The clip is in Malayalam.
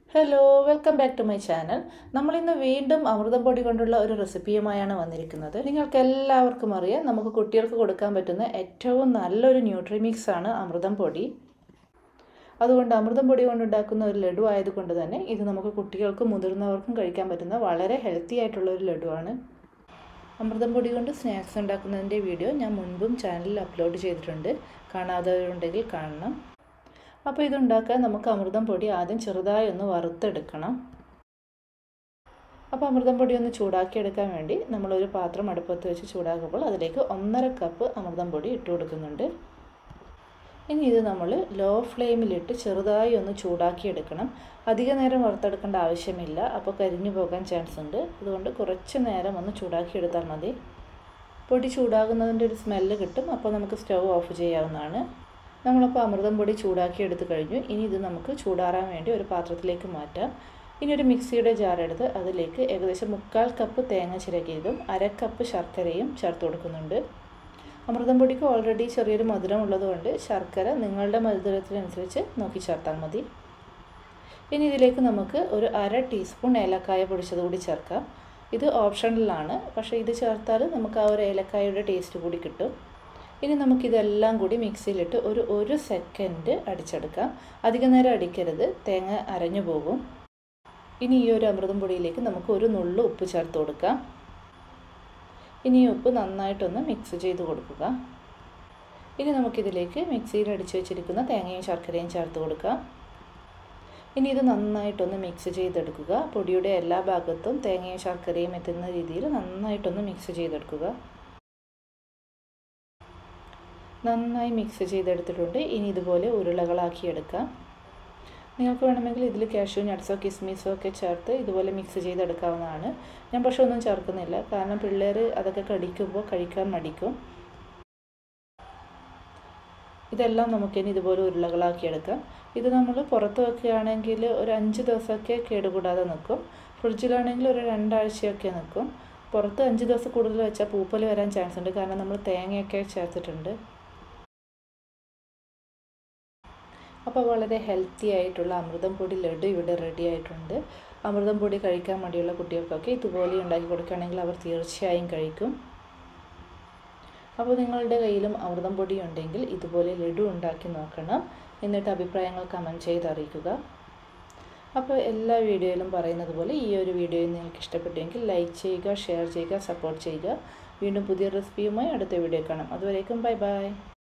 hello welcome back to my channel നമ്മളിന്ന് വീണ്ടും അമൃതം പൊടി കൊണ്ടുള്ള ഒരു റെസിപ്പിയുമായാണ് വന്നിരിക്കുന്നത് നിങ്ങൾക്ക് എല്ലാവർക്കും അറിയാം നമുക്ക് കുട്ടികൾക്ക് കൊടുക്കാൻ പറ്റുന്ന ഏറ്റവും നല്ലൊരു ന്യൂട്രിമിക്സ് ആണ് അമൃതം പൊടി അതുകൊണ്ട് അമൃതം പൊടി കൊണ്ടുണ്ടാക്കുന്ന ഒരു ലഡു ആയതുകൊണ്ട് തന്നെ ഇത് നമുക്ക് കുട്ടികൾക്കും മുതിർന്നവർക്കും കഴിക്കാൻ പറ്റുന്ന വളരെ ഹെൽത്തി ആയിട്ടുള്ള ഒരു ലഡുവാണ് അമൃതം പൊടി കൊണ്ട് സ്നാക്സ് ഉണ്ടാക്കുന്നതിൻ്റെ വീഡിയോ ഞാൻ മുൻപും ചാനലിൽ അപ്ലോഡ് ചെയ്തിട്ടുണ്ട് കാണാത്തവരുണ്ടെങ്കിൽ കാണണം അപ്പോൾ ഇതുണ്ടാക്കാൻ നമുക്ക് അമൃതം പൊടി ആദ്യം ചെറുതായി ഒന്ന് വറുത്തെടുക്കണം അപ്പോൾ അമൃതം പൊടി ഒന്ന് ചൂടാക്കിയെടുക്കാൻ വേണ്ടി നമ്മളൊരു പാത്രം അടുപ്പത്ത് വെച്ച് ചൂടാക്കുമ്പോൾ അതിലേക്ക് ഒന്നര കപ്പ് അമൃതം പൊടി ഇട്ട് കൊടുക്കുന്നുണ്ട് ഇനി ഇത് നമ്മൾ ലോ ഫ്ലെയിമിലിട്ട് ചെറുതായി ഒന്ന് ചൂടാക്കിയെടുക്കണം അധിക നേരം വറുത്തെടുക്കേണ്ട ആവശ്യമില്ല അപ്പോൾ കരിഞ്ഞു പോകാൻ ചാൻസ് ഉണ്ട് അതുകൊണ്ട് കുറച്ച് നേരം ഒന്ന് ചൂടാക്കിയെടുത്താൽ മതി പൊടി ചൂടാകുന്നതിൻ്റെ ഒരു സ്മെല്ല് കിട്ടും അപ്പോൾ നമുക്ക് സ്റ്റൗ ഓഫ് ചെയ്യാവുന്നതാണ് നമ്മളപ്പോൾ അമൃതം പൊടി ചൂടാക്കി എടുത്ത് കഴിഞ്ഞു ഇനി ഇത് നമുക്ക് ചൂടാറാൻ വേണ്ടി ഒരു പാത്രത്തിലേക്ക് മാറ്റാം ഇനി ഒരു മിക്സിയുടെ ജാർ എടുത്ത് അതിലേക്ക് ഏകദേശം മുക്കാൽ കപ്പ് തേങ്ങ ചിരകിയതും അര കപ്പ് ശർക്കരയും ചേർത്ത് കൊടുക്കുന്നുണ്ട് അമൃതം പൊടിക്ക് ഓൾറെഡി ചെറിയൊരു മധുരം ഉള്ളതുകൊണ്ട് ശർക്കര നിങ്ങളുടെ മധുരത്തിനനുസരിച്ച് നോക്കി ചേർത്താൽ മതി ഇനി ഇതിലേക്ക് നമുക്ക് ഒരു അര ടീസ്പൂൺ ഏലക്കായ പൊടിച്ചത് കൂടി ചേർക്കാം ഇത് ഓപ്ഷണലാണ് പക്ഷേ ഇത് ചേർത്താൽ നമുക്ക് ആ ഒരു ഏലക്കായയുടെ ടേസ്റ്റ് കൂടി കിട്ടും ഇനി നമുക്കിതെല്ലാം കൂടി മിക്സിയിലിട്ട് ഒരു ഒരു സെക്കൻഡ് അടിച്ചെടുക്കാം അധിക നേരം അടിക്കരുത് തേങ്ങ അരഞ്ഞു പോകും ഇനി ഈ ഒരു അമൃതം പൊടിയിലേക്ക് നമുക്ക് ഒരു നുള്ളു ഉപ്പ് ചേർത്ത് കൊടുക്കാം ഇനി ഈ ഉപ്പ് നന്നായിട്ടൊന്ന് മിക്സ് ചെയ്ത് കൊടുക്കുക ഇനി നമുക്കിതിലേക്ക് മിക്സിയിൽ അടിച്ചു വെച്ചിരിക്കുന്ന തേങ്ങയും ശർക്കരയും ചേർത്ത് കൊടുക്കാം ഇനി ഇത് നന്നായിട്ടൊന്ന് മിക്സ് ചെയ്തെടുക്കുക പൊടിയുടെ എല്ലാ ഭാഗത്തും തേങ്ങയും ശർക്കരയും എത്തുന്ന രീതിയിൽ നന്നായിട്ടൊന്ന് മിക്സ് ചെയ്തെടുക്കുക നന്നായി മിക്സ് ചെയ്തെടുത്തിട്ടുണ്ട് ഇനി ഇതുപോലെ ഉരുളകളാക്കി എടുക്കാം നിങ്ങൾക്ക് വേണമെങ്കിൽ ഇതിൽ കാഷ്യൂ നട്ട്സോ കിസ്മിസോ ഒക്കെ ചേർത്ത് ഇതുപോലെ മിക്സ് ചെയ്തെടുക്കാവുന്നതാണ് ഞാൻ പക്ഷെ ഒന്നും ചേർക്കുന്നില്ല കാരണം പിള്ളേർ അതൊക്കെ കടിക്കുമ്പോൾ കഴിക്കാൻ മടിക്കും ഇതെല്ലാം നമുക്കിനി ഇതുപോലെ ഉരുളകളാക്കി എടുക്കാം ഇത് നമ്മൾ പുറത്ത് വെക്കുകയാണെങ്കിൽ ഒരു അഞ്ച് ദിവസമൊക്കെ കേടുകൂടാതെ നിൽക്കും ഫ്രിഡ്ജിലാണെങ്കിൽ ഒരു രണ്ടാഴ്ചയൊക്കെ നിൽക്കും പുറത്ത് അഞ്ച് ദിവസം കൂടുതൽ വെച്ചാൽ പൂപ്പൽ വരാൻ ചാൻസ് ഉണ്ട് കാരണം നമ്മൾ തേങ്ങയൊക്കെ ചേർത്തിട്ടുണ്ട് അപ്പോൾ വളരെ ഹെൽത്തി ആയിട്ടുള്ള അമൃതം പൊടി ലഡു ഇവിടെ റെഡി ആയിട്ടുണ്ട് അമൃതം പൊടി കഴിക്കാൻ മടിയുള്ള കുട്ടികൾക്കൊക്കെ ഇതുപോലെ ഉണ്ടാക്കി കൊടുക്കുകയാണെങ്കിൽ അവർ തീർച്ചയായും കഴിക്കും അപ്പോൾ നിങ്ങളുടെ കയ്യിലും അമൃതം പൊടി ഉണ്ടെങ്കിൽ ഇതുപോലെ ലഡു ഉണ്ടാക്കി നോക്കണം എന്നിട്ട് അഭിപ്രായങ്ങൾ കമൻറ്റ് ചെയ്ത് അറിയിക്കുക അപ്പോൾ എല്ലാ വീഡിയോയിലും പറയുന്നത് പോലെ ഈ ഒരു വീഡിയോ നിങ്ങൾക്ക് ഇഷ്ടപ്പെട്ടുവെങ്കിൽ ലൈക്ക് ചെയ്യുക ഷെയർ ചെയ്യുക സപ്പോർട്ട് ചെയ്യുക വീണ്ടും പുതിയ റെസിപ്പിയുമായി അടുത്ത വീഡിയോ കാണാം അതുവരേക്കും ബൈ ബൈ